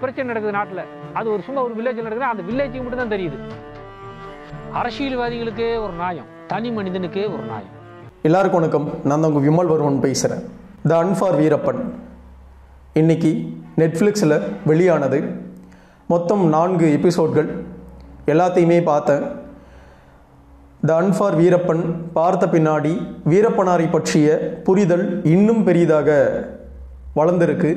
பிரச்சனை நடக்குது நாட்டில் அது ஒரு சும்மா ஒரு வில்லேஜில் நடக்குது அந்த வில்லேஜுக்கு மட்டும் தான் தெரியுது அரசியல்வாதிகளுக்கு ஒரு நியாயம் தனி மனிதனுக்கு ஒரு நியாயம் எல்லாருக்கும் வணக்கம் நான் தான் உங்கள் விமல் வருவன் பேசுகிறேன் த அன்ஃபார் வீரப்பன் இன்னைக்கு நெட்ஃப்ளிக்ஸில் வெளியானது மொத்தம் நான்கு எபிசோட்கள் எல்லாத்தையுமே பார்த்தேன் த அன்ஃபார் வீரப்பன் பார்த்த பின்னாடி வீரப்பனாரை பற்றிய புரிதல் இன்னும் பெரிதாக வளர்ந்திருக்கு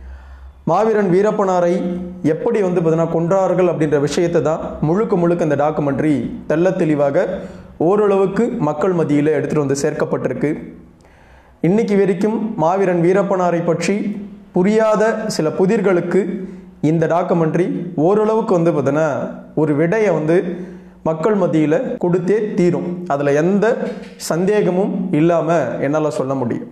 மாவீரன் வீரப்பனாரை எப்படி வந்து பார்த்தீங்கன்னா கொன்றார்கள் அப்படின்ற விஷயத்தை தான் முழுக்க முழுக்க இந்த டாக்குமெண்ட்ரி தெள்ள தெளிவாக ஓரளவுக்கு மக்கள் மத்தியில் எடுத்துகிட்டு வந்து சேர்க்கப்பட்டிருக்கு இன்னைக்கு வரைக்கும் மாவீரன் வீரப்பனாரை பற்றி புரியாத சில புதிர்களுக்கு இந்த டாக்குமெண்ட்ரி ஓரளவுக்கு வந்து பார்த்தீங்கன்னா ஒரு விடையை வந்து மக்கள் மத்தியில் கொடுத்தே தீரும் அதில் எந்த சந்தேகமும் இல்லாமல் என்னால் சொல்ல முடியும்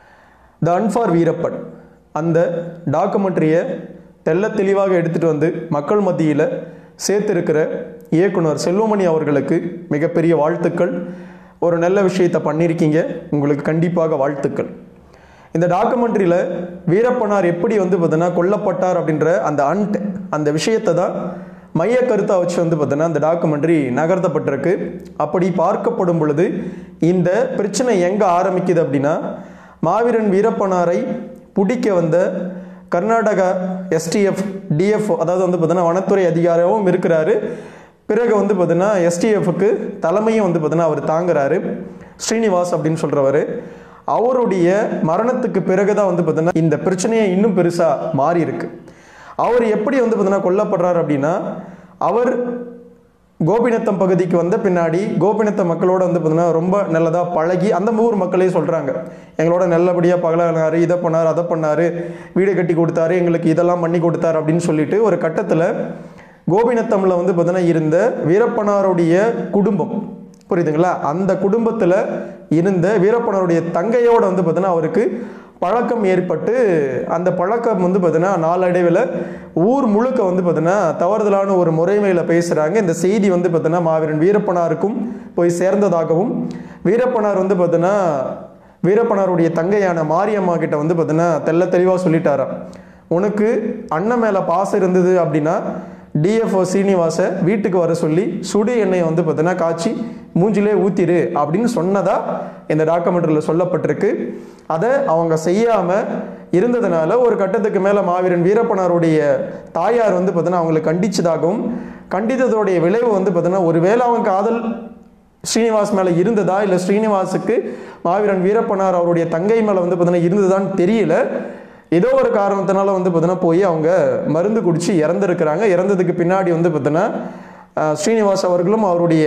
த அன்ஃபார் வீரப்பன் அந்த டாக்குமெண்ட்ரியை தெள்ள தெளிவாக எடுத்துகிட்டு வந்து மக்கள் மத்தியில் சேர்த்திருக்கிற இயக்குனர் செல்வமணி அவர்களுக்கு மிகப்பெரிய வாழ்த்துக்கள் ஒரு நல்ல விஷயத்தை பண்ணியிருக்கீங்க உங்களுக்கு கண்டிப்பாக வாழ்த்துக்கள் இந்த டாக்குமெண்ட்ரியில் வீரப்பனார் எப்படி வந்து பார்த்தீங்கன்னா கொல்லப்பட்டார் அப்படின்ற அந்த அண்ட் அந்த விஷயத்தை தான் மைய கருத்தாக வச்சு வந்து பார்த்தீங்கன்னா அந்த டாக்குமெண்ட்ரி நகர்த்தப்பட்டிருக்கு அப்படி பார்க்கப்படும் பொழுது இந்த பிரச்சனை எங்கே ஆரம்பிக்குது அப்படின்னா மாவீரன் வீரப்பனாரை பிடிக்க வந்த கர்நாடகா எஸ்டிஎஃப் டிஎஃப் அதாவது வந்து பார்த்தீங்கன்னா வனத்துறை அதிகாரியாகவும் இருக்கிறாரு பிறகு வந்து பார்த்தீங்கன்னா எஸ்டிஎஃப்க்கு தலைமையும் வந்து பார்த்தீங்கன்னா அவர் தாங்குறாரு ஸ்ரீனிவாஸ் அப்படின்னு சொல்கிறவர் அவருடைய மரணத்துக்கு பிறகு தான் வந்து பார்த்தீங்கன்னா இந்த பிரச்சனையை இன்னும் பெருசாக மாறி இருக்கு அவர் எப்படி வந்து பார்த்தீங்கன்னா கொல்லப்படுறார் அப்படின்னா அவர் கோபிநத்தம் பகுதிக்கு வந்த பின்னாடி கோபிநத்த மக்களோட வந்து பார்த்தீங்கன்னா ரொம்ப நல்லதாக பழகி அந்த ஊர் மக்களே சொல்கிறாங்க எங்களோட நல்லபடியாக பகலானார் இதை பண்ணார் அதை பண்ணார் வீடு கட்டி கொடுத்தாரு எங்களுக்கு இதெல்லாம் பண்ணி கொடுத்தாரு அப்படின்னு சொல்லிட்டு ஒரு கட்டத்தில் கோபிநத்தமில் வந்து பார்த்தீங்கன்னா இருந்த வீரப்பனாருடைய குடும்பம் புரியுதுங்களா அந்த குடும்பத்தில் இருந்த வீரப்பனாருடைய தங்கையோட வந்து பார்த்தீங்கன்னா அவருக்கு பழக்கம் ஏற்பட்டு அந்த பழக்கம் வந்து பார்த்தீங்கன்னா நாளடைவில் ஊர் முழுக்க வந்து பார்த்தீங்கன்னா தவறுதலான ஒரு முறைமையில் பேசுகிறாங்க இந்த செய்தி வந்து பார்த்தீங்கன்னா மாவீரன் வீரப்பனாருக்கும் போய் சேர்ந்ததாகவும் வீரப்பனார் வந்து பார்த்தீங்கன்னா வீரப்பனாருடைய தங்கையான மாரியம்மா கிட்ட வந்து பார்த்தீங்கன்னா தெள்ள தெளிவாக சொல்லிட்டாராம் உனக்கு அண்ணன் மேலே பாசம் இருந்தது அப்படின்னா டிஎஃப்ஓ சீனிவாசை வீட்டுக்கு வர சொல்லி சுடு எண்ணெயை வந்து பார்த்தீங்கன்னா காய்ச்சி மூஞ்சிலே ஊத்திரு அப்படின்னு சொன்னதா இந்த டாக்குமெண்ட்ரியில் சொல்லப்பட்டிருக்கு அதை அவங்க செய்யாமல் இருந்ததுனால ஒரு கட்டத்துக்கு மேலே மாவீரன் வீரப்பனாருடைய தாயார் வந்து பார்த்தீங்கன்னா அவங்களை கண்டிச்சதாகவும் கண்டித்ததோடைய விளைவு வந்து பார்த்தீங்கன்னா ஒருவேளை அவங்க காதல் ஸ்ரீனிவாஸ் மேலே இருந்ததா இல்லை ஸ்ரீனிவாசுக்கு மாவீரன் வீரப்பனார் அவருடைய தங்கை மேலே வந்து பார்த்தீங்கன்னா இருந்ததான்னு தெரியல ஏதோ ஒரு காரணத்தினால வந்து பார்த்தீங்கன்னா போய் அவங்க மருந்து குடிச்சு இறந்துருக்கிறாங்க இறந்ததுக்கு பின்னாடி வந்து பார்த்தீங்கன்னா அஹ், ஸ்ரீனிவாஸ் அவர்களும் அவருடைய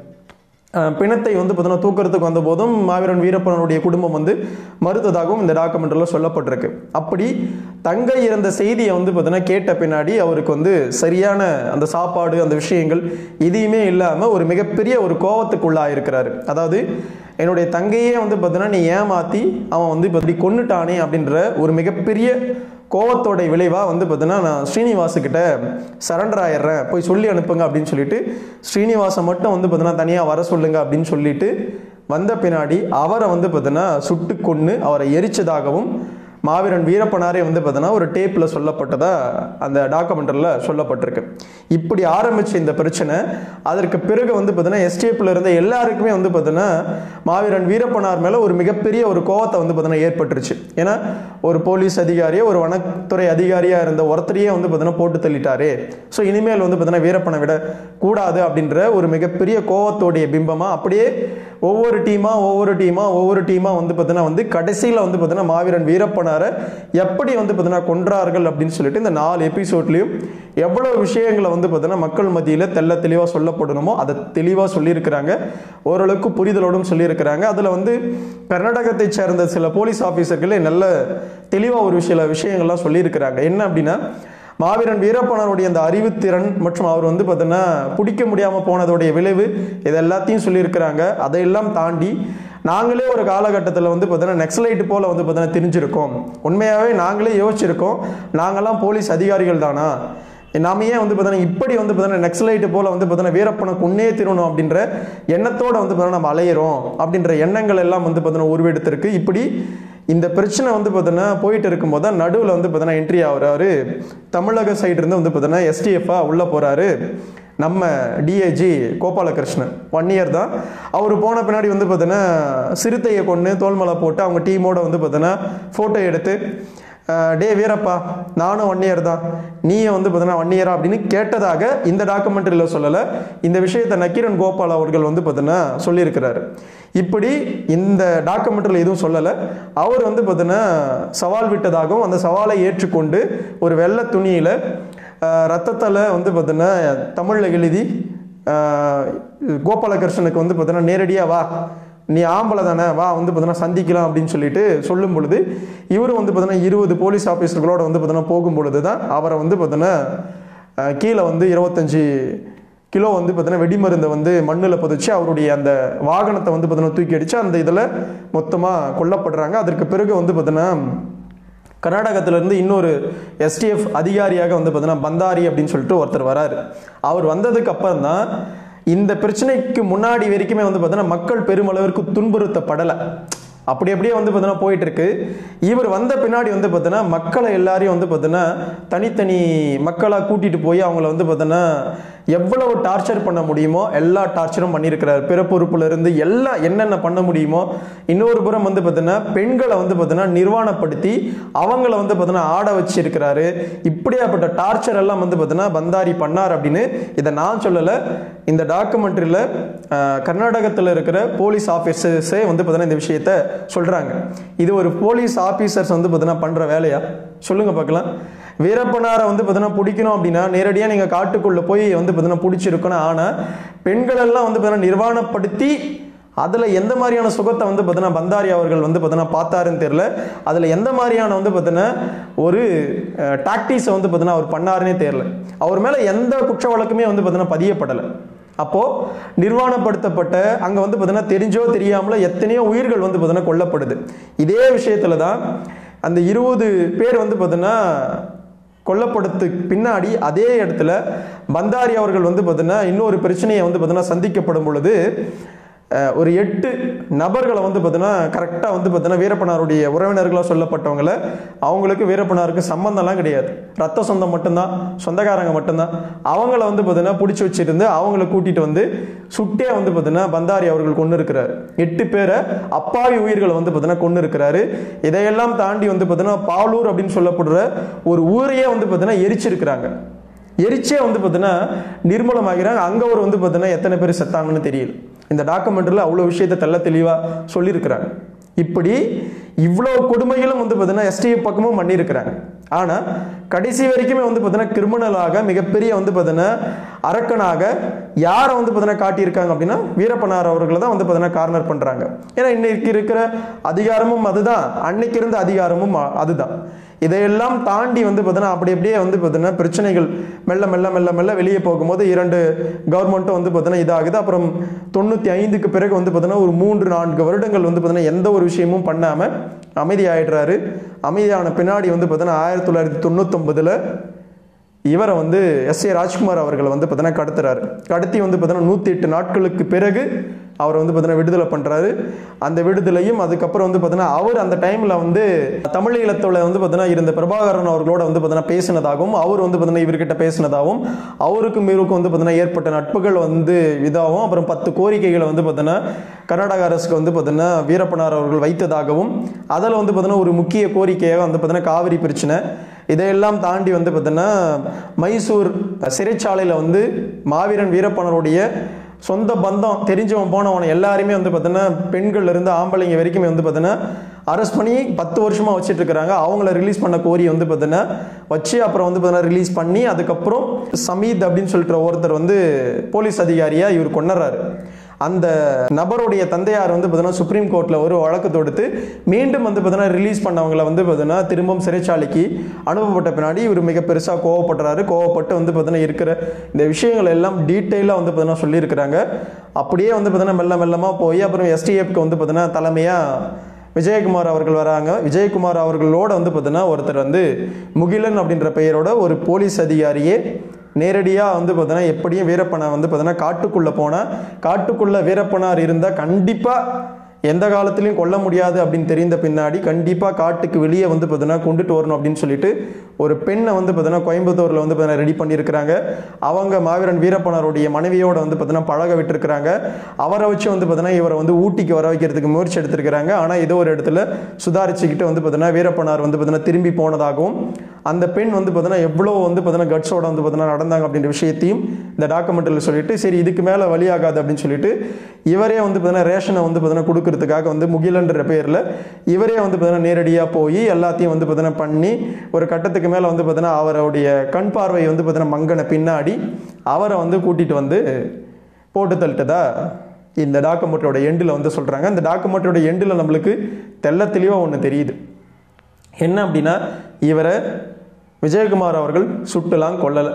அஹ், பிணத்தை வந்து பார்த்தீங்கன்னா தூக்கிறதுக்கு வந்த போதும் மாவீரன் வீரப்பனுடைய குடும்பம் வந்து மறுத்ததாகவும் இந்த டாக்குமெண்ட்டில் சொல்லப்பட்டிருக்கு அப்படி தங்கை இறந்த செய்தியை வந்து பார்த்தீங்கன்னா கேட்ட பின்னாடி அவருக்கு வந்து சரியான அந்த சாப்பாடு அந்த விஷயங்கள் எதையுமே இல்லாமல் ஒரு மிகப்பெரிய ஒரு கோவத்துக்குள்ளாக இருக்கிறாரு அதாவது என்னுடைய தங்கையே வந்து பார்த்தீங்கன்னா நீ ஏமாத்தி அவன் வந்து இப்படி கொன்னுட்டானே அப்படின்ற ஒரு மிகப்பெரிய கோவத்தோட விளைவாக வந்து பார்த்தீங்கன்னா நான் ஸ்ரீனிவாசுக்கிட்ட சரண்டர் ஆயிடுறேன் போய் சொல்லி அனுப்புங்க அப்படின்னு சொல்லிட்டு ஸ்ரீனிவாசை மட்டும் வந்து பார்த்தீங்கன்னா தனியாக வர சொல்லுங்க அப்படின்னு சொல்லிட்டு வந்த பின்னாடி அவரை வந்து பார்த்தீங்கன்னா சுட்டு கொன்று அவரை எரிச்சதாகவும் மாவீரன் வீரப்பனாரே வந்து பார்த்தீங்கன்னா ஒரு டேப்பில் சொல்லப்பட்டதா அந்த டாக்குமெண்ட்ரியில் சொல்லப்பட்டிருக்கு இப்படி ஆரம்பிச்ச இந்த பிரச்சனை அதற்கு பிறகு வந்து பார்த்தீங்கன்னா எஸ்டேப்பில் இருந்த எல்லாருக்குமே வந்து பார்த்தீங்கன்னா மாவீரன் வீரப்பனார் மேலே ஒரு மிகப்பெரிய ஒரு கோவத்தை வந்து பார்த்தீங்கன்னா ஏற்பட்டுருச்சு ஏன்னா ஒரு போலீஸ் அதிகாரியே ஒரு வனத்துறை அதிகாரியாக இருந்த ஒருத்தரையே வந்து பார்த்தீங்கன்னா போட்டு தள்ளிட்டாரு ஸோ இனிமேல் வந்து பார்த்தீங்கன்னா வீரப்பனை விட கூடாது அப்படின்ற ஒரு மிகப்பெரிய கோவத்தோடைய பிம்பமாக அப்படியே ஒவ்வொரு டீமாக ஒவ்வொரு டீமாக ஒவ்வொரு டீமாக வந்து பார்த்தீங்கன்னா வந்து கடைசியில் வந்து பார்த்தீங்கன்னா மாவீரன் வீரப்பனாரை எப்படி வந்து பார்த்தீங்கன்னா கொன்றார்கள் அப்படின்னு சொல்லிட்டு இந்த நாலு எபிசோட்லேயும் எவ்வளோ விஷயங்களை வந்து பார்த்தீங்கன்னா மக்கள் மத்தியில் தெள்ள தெளிவாக சொல்லப்படணுமோ அதை தெளிவாக சொல்லியிருக்கிறாங்க ஓரளவுக்கு புரிதலோடும் சொல்லியிருக்கிறாங்க அதில் வந்து கர்நாடகத்தை சேர்ந்த சில போலீஸ் ஆஃபீஸர்களே நல்ல தெளிவாக ஒரு சில விஷயங்கள்லாம் சொல்லியிருக்கிறாங்க என்ன அப்படின்னா மாவீரன் வீரப்பனருடைய அந்த அறிவுத்திறன் மற்றும் அவர் வந்து பார்த்தீங்கன்னா பிடிக்க முடியாமல் போனதோடைய விளைவு இது எல்லாத்தையும் சொல்லியிருக்கிறாங்க அதையெல்லாம் தாண்டி நாங்களே ஒரு காலகட்டத்தில் வந்து பார்த்தீங்கன்னா நெக்ஸலைட் போல் வந்து பார்த்தீங்கன்னா தெரிஞ்சிருக்கோம் உண்மையாகவே நாங்களே யோசிச்சிருக்கோம் நாங்களாம் போலீஸ் அதிகாரிகள் தானா நாம ஏன் வந்து பார்த்தீங்கன்னா இப்படி வந்து பார்த்தீங்கன்னா நெக்ஸலைட்டு போல் வந்து பார்த்தீங்கன்னா வீரப்பனை கொன்னே திருணும் அப்படின்ற எண்ணத்தோட வந்து பார்த்தீங்கன்னா நம்ம அலையிறோம் அப்படின்ற எண்ணங்கள் எல்லாம் வந்து பார்த்தீங்கன்னா உருவெடுத்திருக்கு இப்படி இந்த பிரச்சனை வந்து பார்த்தீங்கன்னா போயிட்டு இருக்கும்போது தான் நடுவில் வந்து பார்த்தீங்கன்னா என்ட்ரி ஆகுறாரு தமிழக சைடு இருந்து வந்து பார்த்தீங்கன்னா எஸ்டிஎஃப்ஆ உள்ளே போகிறாரு நம்ம டிஏஜி கோபாலகிருஷ்ணன் ஒன் இயர் தான் அவர் போன பின்னாடி வந்து பார்த்தீங்கன்னா சிறுத்தையை கொண்டு தோல்மலை போட்டு அவங்க டீமோட வந்து பார்த்தீங்கன்னா ஃபோட்டோ எடுத்து அஹ், டே வீரப்பா நானும் ஒன் இயர் தான் நீயும் வந்து பார்த்தீங்கன்னா ஒன் இயரா அப்படின்னு கேட்டதாக இந்த டாக்குமெண்ட்ரியில் சொல்லலை இந்த விஷயத்தை நக்கீரன் கோபால் அவர்கள் வந்து பார்த்தீங்கன்னா சொல்லியிருக்கிறாரு இப்படி இந்த டாக்குமெண்ட்ரியில் எதுவும் சொல்லலை அவர் வந்து பார்த்தீங்கன்னா சவால் விட்டதாகவும் அந்த சவாலை ஏற்றுக்கொண்டு ஒரு வெள்ளை துணியில் ரத்தத்தில் வந்து பார்த்தீங்கன்னா தமிழில் எழுதி ஆஹ், கோபாலகிருஷ்ணனுக்கு வந்து பார்த்தீங்கன்னா நேரடியாக வா நீ ஆம்பளை தானே வா வந்து பார்த்தீங்கன்னா சந்திக்கலாம் அப்படின்னு சொல்லிட்டு சொல்லும் பொழுது இவரும் வந்து பார்த்தீங்கன்னா இருபது போலீஸ் ஆஃபீஸர்களோட வந்து பார்த்தீங்கன்னா போகும் பொழுது தான் அவரை வந்து பார்த்தீங்கன்னா ஆஹ், கீழே வந்து இருபத்தஞ்சி கிலோ வந்து பார்த்தீங்கன்னா வெடிமருந்தை வந்து மண்ணில் புதைச்சி அவருடைய அந்த வாகனத்தை வந்து பார்த்தீங்கன்னா தூக்கி அடித்து அந்த இதில் மொத்தமாக கொல்லப்படுறாங்க அதற்கு பிறகு வந்து பார்த்தீங்கன்னா கர்நாடகத்திலிருந்து இன்னொரு எஸ்டிஎஃப் அதிகாரியாக வந்து பார்த்தீங்கன்னா பந்தாரி அப்படின்னு சொல்லிட்டு ஒருத்தர் வராரு அவர் வந்ததுக்கு அப்புறம் தான் இந்த பிரச்சனைக்கு முன்னாடி வரைக்குமே வந்து பார்த்தீங்கன்னா மக்கள் பெருமளவிற்கு துன்புறுத்தப்படலை அப்படி அப்படியே வந்து பார்த்தீங்கன்னா போயிட்டு இருக்கு இவர் வந்த பின்னாடி வந்து பார்த்தீங்கன்னா மக்களை எல்லாரையும் வந்து பார்த்தீங்கன்னா தனித்தனி மக்களாக கூட்டிட்டு போய் அவங்கள வந்து பார்த்தீங்கன்னா எவ்வளவு டார்ச்சர் பண்ண முடியுமோ எல்லா டார்ச்சரும் பண்ணியிருக்கிறார் பிறப்பொறுப்புல இருந்து எல்லாம் என்னென்ன பண்ண முடியுமோ இன்னொரு புறம் வந்து பார்த்தீங்கன்னா பெண்களை வந்து பார்த்தீங்கன்னா நிர்வாணப்படுத்தி அவங்கள வந்து பார்த்தீங்கன்னா ஆட வச்சிருக்கிறாரு இப்படியாப்பட்ட டார்ச்சர் எல்லாம் வந்து பார்த்தீங்கன்னா பந்தாரி பண்ணார் அப்படின்னு இதை நான் சொல்லலை இந்த டாக்குமெண்ட்ரியில் கர்நாடகத்தில் இருக்கிற போலீஸ் ஆஃபீஸர்ஸே வந்து பார்த்தீங்கன்னா இந்த விஷயத்த சொல்கிறாங்க இது ஒரு போலீஸ் ஆஃபீஸர்ஸ் வந்து பார்த்தீங்கன்னா பண்ணுற வேலையா சொல்லுங்க பார்க்கலாம் வீரப்பனாரை வந்து பார்த்தீங்கன்னா பிடிக்கணும் அப்படின்னா நேரடியாக நீங்கள் காட்டுக்குள்ளே போய் வந்து பார்த்தீங்கன்னா பிடிச்சிருக்கணும் ஆனால் பெண்களெல்லாம் வந்து பார்த்தீங்கன்னா நிர்வாணப்படுத்தி அதில் எந்த மாதிரியான சுகத்தை வந்து பார்த்தீங்கன்னா பந்தாரி அவர்கள் வந்து பார்த்தீங்கன்னா பார்த்தாருன்னு தெரியல அதில் எந்த மாதிரியான வந்து பார்த்தீங்கன்னா ஒரு டாக்டிஸை வந்து பார்த்தீங்கன்னா அவர் பண்ணாருன்னே தெரியல அவர் மேலே எந்த குற்ற வழக்குமே வந்து பார்த்தீங்கன்னா பதியப்படலை அப்போ நிர்வாணப்படுத்தப்பட்ட அங்க வந்து பார்த்தீங்கன்னா தெரிஞ்சோ தெரியாமலோ எத்தனையோ உயிர்கள் வந்து பார்த்தீங்கன்னா கொல்லப்படுது இதே விஷயத்துல தான் அந்த இருபது பேர் வந்து பார்த்தீங்கன்னா கொல்லப்படுறதுக்கு பின்னாடி அதே இடத்துல பந்தாரி அவர்கள் வந்து பார்த்தீங்கன்னா இன்னொரு பிரச்சனையை வந்து பார்த்தீங்கன்னா சந்திக்கப்படும் பொழுது அஹ், ஒரு எட்டு நபர்களை வந்து பார்த்தீங்கன்னா கரெக்டாக வந்து பார்த்தீங்கன்னா வீரப்பனாருடைய உறவினர்களாக சொல்லப்பட்டவங்கள அவங்களுக்கு வீரப்பனாருக்கு சம்பந்தம்லாம் கிடையாது ரத்த சொந்தம் மட்டும்தான் சொந்தக்காரங்க மட்டும்தான் அவங்கள வந்து பார்த்தீங்கன்னா பிடிச்சி வச்சிருந்து அவங்கள கூட்டிட்டு வந்து சுட்டே வந்து பார்த்தீங்கன்னா பந்தாரி அவர்கள் கொண்டு இருக்கிறார் எட்டு பேரை அப்பாவி உயிர்களை வந்து பார்த்தீங்கன்னா கொண்டு இருக்கிறாரு இதையெல்லாம் தாண்டி வந்து பார்த்தீங்கன்னா பாலூர் அப்படின்னு சொல்லப்படுற ஒரு ஊரையே வந்து பார்த்தீங்கன்னா எரிச்சிருக்கிறாங்க எரிச்சே வந்து பார்த்தீங்கன்னா நிர்மூலமாகிறாங்க அங்கே ஒரு வந்து பார்த்தீங்கன்னா எத்தனை பேர் செத்தாங்கன்னு தெரியல இந்த டாக்குமெண்ட்ரியில் அவ்வளோ விஷயத்தை தெள்ள தெளிவாக சொல்லியிருக்கிறாங்க இப்படி இவ்வளோ கொடுமைகளும் வந்து பார்த்தீங்கன்னா எஸ்டிஎஃப் பக்கமும் பண்ணியிருக்கிறாங்க ஆனால் கடைசி வரைக்குமே வந்து பார்த்தீங்கன்னா கிரிமினலாக மிகப்பெரிய வந்து பார்த்தீங்கன்னா அரக்கனாக யாரை வந்து பார்த்தீங்கன்னா காட்டியிருக்காங்க அப்படின்னா வீரப்பனார் அவர்களை தான் வந்து பார்த்தீங்கன்னா கார்னர் பண்ணுறாங்க ஏன்னா இன்னைக்கு இருக்கிற அதிகாரமும் அதுதான் அன்னைக்கு இருந்த அதிகாரமும் அ- அதுதான் இதையெல்லாம் தாண்டி வந்து பார்த்தீங்கன்னா அப்படி அப்படியே வந்து பார்த்தீங்கன்னா பிரச்சனைகள் மெல்ல மெல்ல மெல்ல மெல்ல வெளியே போகும்போது இரண்டு கவர்மெண்ட்டும் வந்து பார்த்தீங்கன்னா இதாகுது அப்புறம் தொண்ணூற்றி ஐந்துக்கு பிறகு வந்து பார்த்தீங்கன்னா ஒரு மூன்று நான்கு வருடங்கள் வந்து பார்த்தீங்கன்னா எந்த ஒரு விஷயமும் பண்ணாமல் அமைதியாயிடுறாரு அமைதியான பின்னாடி வந்து பார்த்தீங்கன்னா ஆயிரத்தி தொள்ளாயிரத்தி தொண்ணூத்தொம்பதில் இவரை வந்து எஸ் ஏ ராஜ்குமார் அவர்களை வந்து பார்த்தீங்கன்னா கடத்துறாரு கடத்தி வந்து பார்த்தீங்கன்னா நூற்றி எட்டு நாட்களுக்கு பிறகு அவரை வந்து பார்த்தீங்கன்னா விடுதலை பண்ணுறாரு அந்த விடுதலையும் அதுக்கப்புறம் வந்து பார்த்தீங்கன்னா அவர் அந்த டைமில் வந்து தமிழீழத்தில் வந்து பார்த்தீங்கன்னா இருந்த பிரபாகரன் அவர்களோட வந்து பார்த்தீங்கன்னா பேசினதாகவும் அவர் வந்து பார்த்தீங்கன்னா இவர்கிட்ட பேசினதாகவும் அவருக்கும் இவருக்கும் வந்து பார்த்தீங்கன்னா ஏற்பட்ட நட்புகள் வந்து இதாகவும் அப்புறம் பத்து கோரிக்கைகளை வந்து பார்த்தீங்கன்னா கர்நாடக அரசுக்கு வந்து பார்த்தீங்கன்னா வீரப்பனார் அவர்கள் வைத்ததாகவும் அதில் வந்து பார்த்தீங்கன்னா ஒரு முக்கிய கோரிக்கையாக வந்து பார்த்தீங்கன்னா காவிரி பிரச்சனை இதையெல்லாம் தாண்டி வந்து பார்த்தீங்கன்னா மைசூர் சிறைச்சாலையில் வந்து மாவீரன் வீரப்பனருடைய சொந்த பந்தம் தெரிஞ்சவன் போனவன் எல்லாருமே வந்து பார்த்தீங்கன்னா பெண்கள்ல இருந்து ஆம்பளைங்க வரைக்குமே வந்து பார்த்தீங்கன்னா அரெஸ்ட் பண்ணி பத்து வருஷமா வச்சுட்டு இருக்கிறாங்க அவங்கள ரிலீஸ் பண்ண கோரி வந்து பார்த்தீங்கன்னா வச்சு அப்புறம் வந்து பார்த்தீங்கன்னா ரிலீஸ் பண்ணி அதுக்கப்புறம் சமீத் அப்படின்னு சொல்லிட்டு ஒருத்தர் வந்து போலீஸ் அதிகாரியா இவர் கொண்டுறாரு அந்த நபருடைய தந்தையார் வந்து பார்த்தீங்கன்னா சுப்ரீம் கோர்ட்டில் ஒரு வழக்கு தொடுத்து மீண்டும் வந்து பார்த்தீங்கன்னா ரிலீஸ் பண்ணவங்கள வந்து பார்த்தீங்கன்னா திரும்பவும் சிறைச்சாலைக்கு அனுப்பப்பட்ட பின்னாடி இவர் மிக பெருசாக கோவப்படுறாரு கோவப்பட்டு வந்து பார்த்தீங்கன்னா இருக்கிற இந்த விஷயங்கள் எல்லாம் டீட்டெயிலாக வந்து பார்த்தீங்கன்னா சொல்லியிருக்கிறாங்க அப்படியே வந்து பார்த்தீங்கன்னா மெல்ல மெல்லமாக போய் அப்புறம் எஸ்டிஎஃப்க்கு வந்து பார்த்தீங்கன்னா தலைமையாக விஜயகுமார் அவர்கள் வராங்க விஜயகுமார் அவர்களோட வந்து பார்த்தீங்கன்னா ஒருத்தர் வந்து முகிலன் அப்படின்ற பெயரோட ஒரு போலீஸ் அதிகாரியே நேரடியாக வந்து பார்த்தீங்கன்னா எப்படியும் வீரப்பனை வந்து பார்த்தீங்கன்னா காட்டுக்குள்ளே போனால் காட்டுக்குள்ளே வீரப்பனார் இருந்தால் கண்டிப்பாக எந்த காலத்துலையும் கொல்ல முடியாது அப்படின்னு தெரிந்த பின்னாடி கண்டிப்பாக காட்டுக்கு வெளியே வந்து பார்த்தீங்கன்னா கொண்டுட்டு வரணும் அப்படின்னு சொல்லிட்டு ஒரு பெண்ணை வந்து பார்த்தீங்கன்னா கோயம்புத்தூரில் வந்து பார்த்தீங்கன்னா ரெடி பண்ணியிருக்கிறாங்க அவங்க மாவீரன் வீரப்பனருடைய மனைவியோட வந்து பார்த்தீங்கன்னா பழக விட்டுருக்கிறாங்க அவரை வச்சு வந்து பார்த்தீங்கன்னா இவரை வந்து ஊட்டிக்கு வர வைக்கிறதுக்கு முயற்சி எடுத்திருக்கிறாங்க ஆனால் ஏதோ ஒரு இடத்துல சுதாரிச்சுக்கிட்டு வந்து பார்த்தீங்கன்னா வீரப்பனார் வந்து பார்த்தீங்கன்னா திரும்பி போனதாகவும் அந்த பெண் வந்து பார்த்தீங்கன்னா எவ்வளோ வந்து பார்த்தீங்கன்னா கட்ஸோட வந்து பார்த்தீங்கன்னா நடந்தாங்க அப்படின்ற விஷயத்தையும் இந்த டாக்குமெண்ட்டில் சொல்லிட்டு சரி இதுக்கு மேலே வழியாகாது அப்படின்னு சொல்லிட்டு இவரே வந்து பார்த்தீங்கன்னா ரேஷனை வந்து பார்த்தீங்கன்னா கொடுக்கறதுக்காக வந்து முகிலன்ற பேரில் இவரே வந்து பார்த்தீங்கன்னா நேரடியாக போய் எல்லாத்தையும் வந்து பார்த்தீங்கன்னா பண்ணி ஒரு கட்டத்துக்கு மேலே வந்து பார்த்தீங்கன்னா அவருடைய கண் பார்வை வந்து பார்த்தீங்கன்னா மங்கன பின்னாடி அவரை வந்து கூட்டிகிட்டு வந்து போட்டு தள்ளிட்டதா இந்த டாக்குமெண்ட்டோட எண்டில் வந்து சொல்கிறாங்க இந்த டாக்குமெண்ட்டோட எண்டில் நம்மளுக்கு தெள்ள தெளிவாக ஒன்று தெரியுது என்ன அப்படின்னா இவரை விஜயகுமார் அவர்கள் சுட்டுலாம் கொல்லலை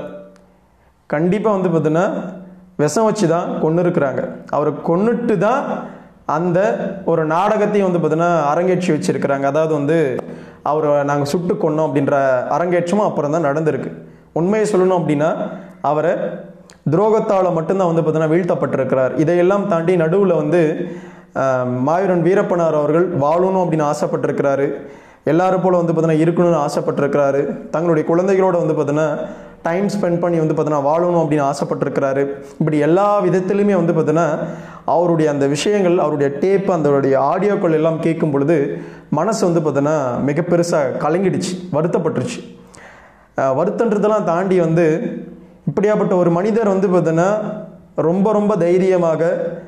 கண்டிப்பாக வந்து பார்த்தீங்கன்னா விஷம் வச்சு தான் கொன்று இருக்கிறாங்க அவரை கொன்னுட்டு தான் அந்த ஒரு நாடகத்தையும் வந்து பார்த்தீங்கன்னா அரங்கேற்றி வச்சிருக்கிறாங்க அதாவது வந்து அவரை நாங்கள் சுட்டு கொன்னோம் அப்படின்ற அரங்கேற்றமும் அப்புறம் தான் நடந்திருக்கு உண்மையை சொல்லணும் அப்படின்னா அவரை துரோகத்தால் மட்டும்தான் வந்து பார்த்தீங்கன்னா வீழ்த்தப்பட்டிருக்கிறார் இதையெல்லாம் தாண்டி நடுவில் வந்து ஆஹ், மாவீரன் வீரப்பனார் அவர்கள் வாழணும் அப்படின்னு ஆசைப்பட்டிருக்கிறாரு எல்லாரும் போல வந்து பார்த்தீங்கன்னா இருக்கணும்னு ஆசைப்பட்டிருக்கிறாரு தங்களுடைய குழந்தைகளோட வந்து பார்த்தீங்கன்னா டைம் ஸ்பெண்ட் பண்ணி வந்து பார்த்தீங்கன்னா வாழணும் அப்படின்னு ஆசைப்பட்டிருக்கிறாரு இப்படி எல்லா விதத்திலுமே வந்து பார்த்தீங்கன்னா அவருடைய அந்த விஷயங்கள் அவருடைய டேப் அந்த ஆடியோக்கள் எல்லாம் கேட்கும் பொழுது மனசு வந்து பார்த்தீங்கன்னா மிக பெருசாக கலங்கிடுச்சு வருத்தப்பட்டுருச்சு அஹ் வருத்தன்றதெல்லாம் தாண்டி வந்து இப்படியாப்பட்ட ஒரு மனிதர் வந்து பார்த்தீங்கன்னா ரொம்ப ரொம்ப தைரியமாக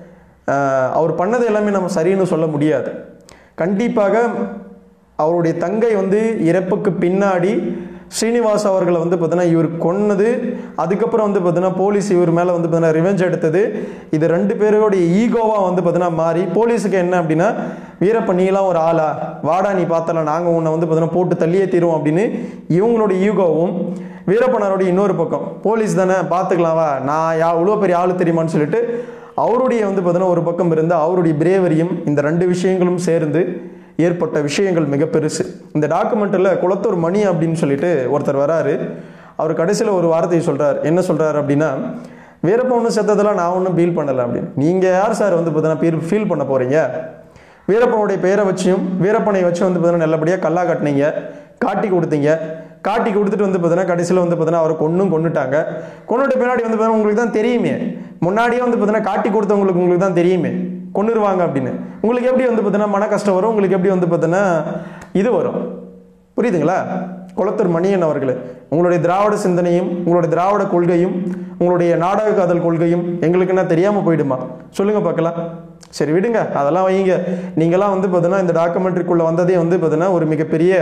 அஹ், அவர் பண்ணது எல்லாமே நம்ம சரின்னு சொல்ல முடியாது கண்டிப்பாக அவருடைய தங்கை வந்து இறப்புக்கு பின்னாடி ஸ்ரீனிவாஸ் அவர்களை வந்து பார்த்தீங்கன்னா இவர் கொன்னது அதுக்கப்புறம் வந்து பார்த்தீங்கன்னா போலீஸ் இவர் மேலே வந்து பார்த்தீங்கன்னா ரிவெஞ்ச் எடுத்தது இது ரெண்டு பேரோடைய ஈகோவாக வந்து பார்த்தீங்கன்னா மாறி போலீஸுக்கு என்ன அப்படின்னா வீரப்ப நீலாம் ஒரு ஆளா வாடா நீ பார்த்தலாம் நாங்கள் உன்னை வந்து பார்த்தீங்கன்னா போட்டு தள்ளியே தீருவோம் அப்படின்னு இவங்களுடைய ஈகோவும் வீரப்பனாரோட இன்னொரு பக்கம் போலீஸ் தானே பார்த்துக்கலாம் வா நான் யா இவ்வளோ பெரிய ஆளு தெரியுமான்னு சொல்லிட்டு அவருடைய வந்து பார்த்தீங்கன்னா ஒரு பக்கம் இருந்து அவருடைய பிரேவரியும் இந்த ரெண்டு விஷயங்களும் சேர்ந்து ஏற்பட்ட விஷயங்கள் மிக பெருசு இந்த டாக்குமெண்ட்டில் குளத்தூர் மணி அப்படின்னு சொல்லிட்டு ஒருத்தர் வராரு அவர் கடைசியில் ஒரு வார்த்தையை சொல்கிறார் என்ன சொல்கிறார் அப்படின்னா வீரப்ப ஒன்று செத்ததெல்லாம் நான் ஒன்றும் ஃபீல் பண்ணலை அப்படின்னு நீங்கள் யார் சார் வந்து பார்த்தீங்கன்னா ஃபீல் பண்ண போகிறீங்க வீரப்பனுடைய பெயரை வச்சியும் வீரப்பனை வச்சு வந்து பார்த்தீங்கன்னா நல்லபடியாக கல்லா காட்டினீங்க காட்டி கொடுத்தீங்க காட்டி கொடுத்துட்டு வந்து பார்த்தீங்கன்னா கடைசியில் வந்து பார்த்தீங்கன்னா அவரை கொன்னும் கொண்டுட்டாங்க கொண்டுட்ட பின்னாடி வந்து பார்த்தீங்கன்னா உங்களுக்கு தான் தெரியுமே முன்னாடியே வந்து பார்த்தீங்கன்னா காட்டி கொடுத்தவங்களுக்கு உங்களுக்கு தான் தெரியுமே கொண்டுருவாங்க அப்படின்னு உங்களுக்கு எப்படி வந்து பார்த்தீங்கன்னா மன கஷ்டம் வரும் உங்களுக்கு எப்படி வந்து பார்த்தீங்கன்னா இது வரும் புரியுதுங்களா குளத்தூர் மணியன் அவர்களே உங்களுடைய திராவிட சிந்தனையும் உங்களுடைய திராவிட கொள்கையும் உங்களுடைய நாடக காதல் கொள்கையும் எங்களுக்கு என்ன தெரியாமல் போயிடுமா சொல்லுங்க பார்க்கலாம் சரி விடுங்க அதெல்லாம் வைங்க நீங்களாம் வந்து பார்த்தீங்கன்னா இந்த டாக்குமெண்ட்ரிக்குள்ளே வந்ததே வந்து பார்த்தீங்கன்னா ஒரு மிகப்பெரிய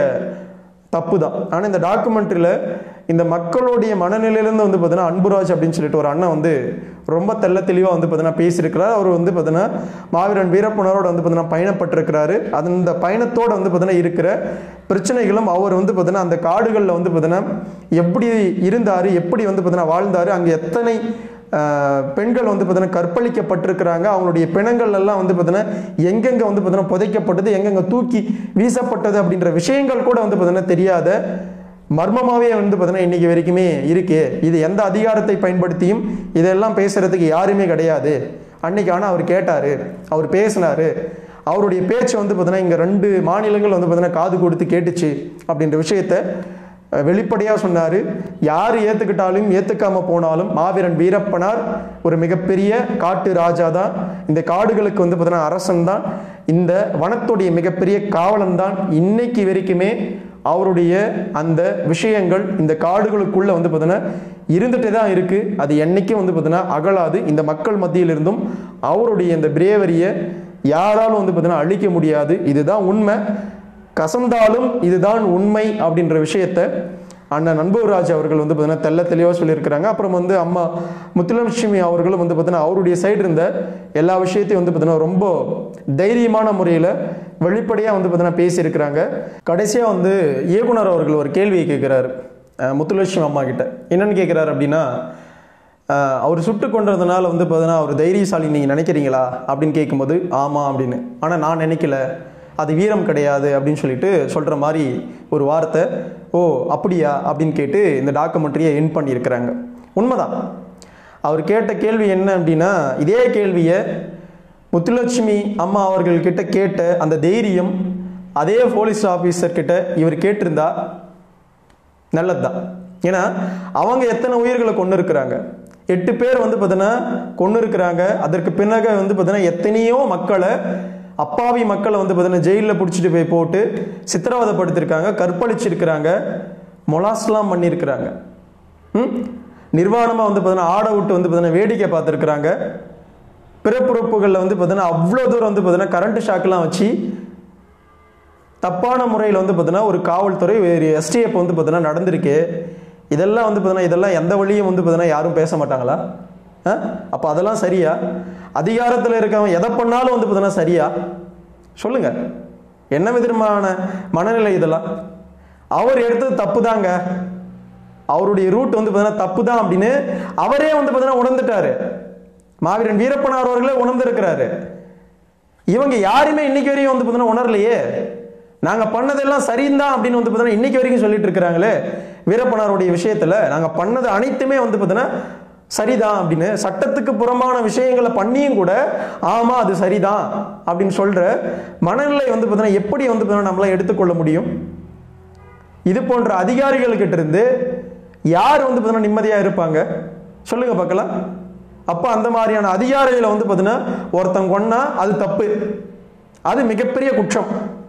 தப்பு தான் ஆனால் இந்த டாக்குமெண்ட்ரியில் இந்த மக்களுடைய மனநிலையிலேருந்து வந்து பார்த்தீங்கன்னா அன்புராஜ் அப்படின்னு சொல்லிட்டு ஒரு அண்ணன் வந்து ரொம்ப தெள்ள தெளிவாக வந்து பார்த்தீங்கன்னா பேசியிருக்கிறார் அவர் வந்து பார்த்தீங்கன்னா மாவீரன் வீரப்பனரோட வந்து பார்த்தீங்கன்னா பயணப்பட்டிருக்கிறாரு அந்த பயணத்தோடு வந்து பார்த்தீங்கன்னா இருக்கிற பிரச்சனைகளும் அவர் வந்து பார்த்தீங்கன்னா அந்த காடுகளில் வந்து பார்த்தீங்கன்னா எப்படி இருந்தார் எப்படி வந்து பார்த்தீங்கன்னா வாழ்ந்தார் அங்கே எத்தனை ஆஹ், பெண்கள் வந்து பார்த்தீங்கன்னா கற்பழிக்கப்பட்டிருக்கிறாங்க அவங்களுடைய பிணங்கள் எல்லாம் வந்து பார்த்தீங்கன்னா எங்கெங்கே வந்து பார்த்தீங்கன்னா புதைக்கப்பட்டது எங்கெங்கே தூக்கி வீசப்பட்டது அப்படின்ற விஷயங்கள் கூட வந்து பார்த்தீங்கன்னா தெரியாத மர்மமாகவே வந்து பார்த்தீங்கன்னா இன்னைக்கு வரைக்குமே இருக்கு இது எந்த அதிகாரத்தை பயன்படுத்தியும் இதெல்லாம் பேசுறதுக்கு யாருமே கிடையாது அன்னைக்கு ஆனால் அவர் கேட்டார் அவர் பேசினார் அவருடைய பேச்சு வந்து பார்த்தீங்கன்னா இங்கே ரெண்டு மாநிலங்கள் வந்து பார்த்தீங்கன்னா காது கொடுத்து கேட்டுச்சு அப்படின்ற விஷயத்த வெளிப்படையாக சொன்னார் யார் ஏற்றுக்கிட்டாலும் ஏற்றுக்காம போனாலும் மாவீரன் வீரப்பனார் ஒரு மிகப்பெரிய காட்டு ராஜா தான் இந்த காடுகளுக்கு வந்து பார்த்தீங்கன்னா அரசன் தான் இந்த வனத்துடைய மிகப்பெரிய காவலன் தான் இன்னைக்கு வரைக்குமே அவருடைய அந்த விஷயங்கள் இந்த காடுகளுக்குள்ள வந்து பார்த்தீங்கன்னா இருந்துகிட்டே தான் இருக்கு அது என்னைக்கும் வந்து பார்த்தீங்கன்னா அகலாது இந்த மக்கள் மத்தியிலிருந்தும் அவருடைய இந்த பிரேவரியை யாராலும் வந்து பார்த்தீங்கன்னா அழிக்க முடியாது இதுதான் உண்மை கசந்தாலும் இதுதான் உண்மை அப்படின்ற விஷயத்த அண்ணன் நண்பவராஜ் அவர்கள் வந்து பார்த்தீங்கன்னா தெள்ள தெளிவாக சொல்லியிருக்கிறாங்க அப்புறம் வந்து அம்மா முத்துலட்சுமி அவர்களும் வந்து பார்த்தீங்கன்னா அவருடைய சைடு இருந்த எல்லா விஷயத்தையும் வந்து பார்த்தீங்கன்னா ரொம்ப தைரியமான முறையில் வெளிப்படையாக வந்து பார்த்தீங்கன்னா பேசியிருக்கிறாங்க கடைசியாக வந்து இயக்குனர் அவர்கள் ஒரு கேள்வியை கேட்குறாரு அஹ் முத்துலட்சுமி அம்மா கிட்ட என்னன்னு கேட்குறாரு அப்படின்னா அஹ் அவர் சுட்டு கொன்றதுனால வந்து பார்த்தீங்கன்னா அவர் தைரியசாலி நீங்கள் நினைக்கிறீங்களா அப்படின்னு கேட்கும்போது ஆமாம் அப்படின்னு ஆனால் நான் நினைக்கல அது வீரம் கிடையாது அப்படின்னு சொல்லிட்டு சொல்கிற மாதிரி ஒரு வார்த்தை ஓ அப்படியா அப்படின்னு கேட்டு இந்த டாக்குமெண்ட்ரியை என் பண்ணியிருக்கிறாங்க உண்மைதான் அவர் கேட்ட கேள்வி என்ன அப்படின்னா இதே கேள்வியை முத்துலட்சுமி அம்மா அவர்கள் கிட்ட கேட்ட அந்த தைரியம் அதே போலீஸ் ஆஃபீஸர் கிட்ட இவர் கேட்டிருந்தா நல்லதுதான் ஏன்னா அவங்க எத்தனை உயிர்களை கொண்டு இருக்கிறாங்க எட்டு பேர் வந்து பார்த்தீங்கன்னா கொண்டு இருக்கிறாங்க அதற்கு பின்னக வந்து பார்த்தீங்கன்னா எத்தனையோ மக்களை அப்பாவி மக்களை வந்து பார்த்தீங்கன்னா ஜெயிலில் பிடிச்சிட்டு போய் போட்டு சித்திரவதைப்படுத்திருக்காங்க கற்பழிச்சிருக்கிறாங்க மொலாஸ்லாம் பண்ணியிருக்கிறாங்க ம் நிர்வாணமாக வந்து பார்த்தீங்கன்னா ஆடை விட்டு வந்து பார்த்தீங்கன்னா வேடிக்கை பார்த்துருக்குறாங்க பிறப்புறுப்புகளில் வந்து பார்த்தீங்கன்னா அவ்வளோ தூரம் வந்து பார்த்தீங்கன்னா கரண்ட் ஷாக்லாம் வச்சு தப்பான முறையில் வந்து பார்த்தீங்கன்னா ஒரு காவல்துறை ஒரு எஸ்டிஎஃப் வந்து பார்த்தீங்கன்னா நடந்திருக்கு இதெல்லாம் வந்து பார்த்தீங்கன்னா இதெல்லாம் எந்த வழியும் வந்து பார்த்தீங்கன்னா யாரும் பேச மாட்டாங்களா அப்போ அதெல்லாம் சரியா அதிகாரத்தில் இருக்கவன் எதை பண்ணாலும் வந்து பார்த்தீங்கன்னா சரியா சொல்லுங்க என்ன விதமான மனநிலை இதெல்லாம் அவர் எடுத்தது தப்பு தாங்க அவருடைய ரூட் வந்து பார்த்தீங்கன்னா தப்பு தான் அப்படின்னு அவரே வந்து பார்த்தீங்கன்னா உணர்ந்துட்டாரு மாவீரன் வீரப்பனார் அவர்களே உணர்ந்திருக்கிறாரு இவங்க யாருமே இன்னைக்கு வரையும் வந்து பார்த்தீங்கன்னா உணரலையே நாங்க பண்ணதெல்லாம் சரிந்தான் அப்படின்னு வந்து பார்த்தீங்கன்னா இன்னைக்கு வரைக்கும் சொல்லிட்டு இருக்கிறாங்களே வீரப்பனாருடைய விஷயத்துல நாங்க பண்ணது அனைத்துமே வந்து பார்த்தீங்கன்னா சரிதான் அப்படின்னு சட்டத்துக்கு புறமான விஷயங்களை பண்ணியும் கூட ஆமா அது சரிதான் அப்படின்னு சொல்ற மனநிலை வந்து பார்த்தீங்கன்னா எப்படி வந்து பார்த்தீங்கன்னா நம்மளால எடுத்துக்கொள்ள முடியும் இது போன்ற அதிகாரிகள் கிட்ட இருந்து யார் வந்து பார்த்தீங்கன்னா நிம்மதியா இருப்பாங்க சொல்லுங்க பார்க்கலாம் அப்ப அந்த மாதிரியான அதிகாரிகளை வந்து பார்த்தீங்கன்னா ஒருத்தன் கொன்னா அது தப்பு அது மிகப்பெரிய குற்றம்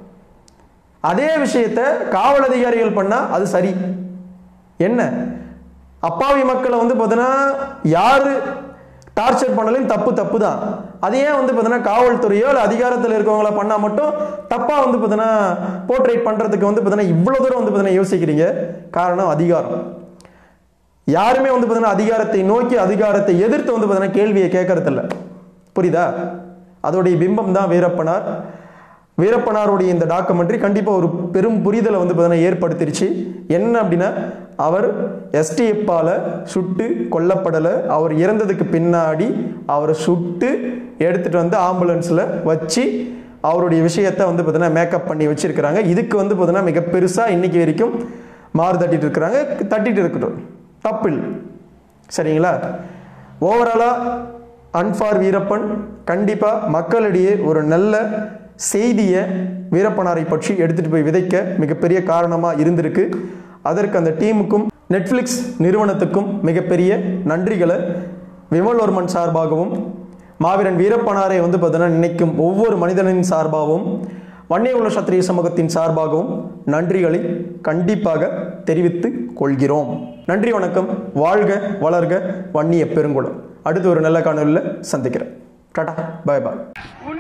அதே விஷயத்த காவல் அதிகாரிகள் பண்ணா அது சரி என்ன அப்பாவி மக்களை வந்து பார்த்தீங்கன்னா யாரு டார்ச்சர் பண்ணலையும் தப்பு தப்பு தான் அது ஏன் வந்து பார்த்தீங்கன்னா காவல்துறையோ இல்லை அதிகாரத்தில் இருக்கவங்கள பண்ணால் மட்டும் தப்பாக வந்து பார்த்தீங்கன்னா போர்ட்ரேட் பண்ணுறதுக்கு வந்து பார்த்தீங்கன்னா இவ்வளோ தூரம் வந்து பார்த்தீங்கன்னா யோசிக்கிறீங்க காரணம் அதிகாரம் யாருமே வந்து பார்த்தீங்கன்னா அதிகாரத்தை நோக்கி அதிகாரத்தை எதிர்த்து வந்து பார்த்தீங்கன்னா கேள்வியை கேட்கறதில்ல புரியுதா அதோடைய பிம்பம் தான் வீரப்பனார் வீரப்பனாருடைய இந்த டாக்குமெண்ட்ரி கண்டிப்பாக ஒரு பெரும் புரிதலை வந்து பார்த்தீங்கன்னா ஏற்படுத்திருச்சு என்ன அப்படின்னா அவர் எஸ்டிஎப்பால சுட்டு கொல்லப்படலை அவர் இறந்ததுக்கு பின்னாடி அவரை சுட்டு எடுத்துட்டு வந்து ஆம்புலன்ஸில் வச்சு அவருடைய விஷயத்தை வந்து பார்த்தீங்கன்னா மேக்கப் பண்ணி வச்சிருக்கிறாங்க இதுக்கு வந்து பார்த்தீங்கன்னா மிக பெருசாக இன்னைக்கு வரைக்கும் மாறு தட்டிட்டு இருக்கிறாங்க தட்டிட்டு இருக்கட்டும் தப்பு இல்லை சரிங்களா ஓவராலாக அன்பார் வீரப்பன் கண்டிப்பாக மக்களிடையே ஒரு நல்ல செய்தியை வீரப்பனாரை பற்றி எடுத்துட்டு போய் விதைக்க மிகப்பெரிய காரணமாக இருந்திருக்கு அதற்கு அந்த டீமுக்கும் நெட்ஃப்ளிக்ஸ் நிறுவனத்துக்கும் மிகப்பெரிய நன்றிகளை விமல்வர்மன் சார்பாகவும் மாவீரன் வீரப்பனாரை வந்து பார்த்தீங்கன்னா நினைக்கும் ஒவ்வொரு மனிதனின் சார்பாகவும் வன்னியகுல சத்திரிய சமூகத்தின் சார்பாகவும் நன்றிகளை கண்டிப்பாக தெரிவித்துக் கொள்கிறோம் நன்றி வணக்கம் வாழ்க வளர்க வன்னிய பெருங்குளம் அடுத்து ஒரு நல்ல காணொலியில் சந்திக்கிறேன் டாடா பாய் பாய்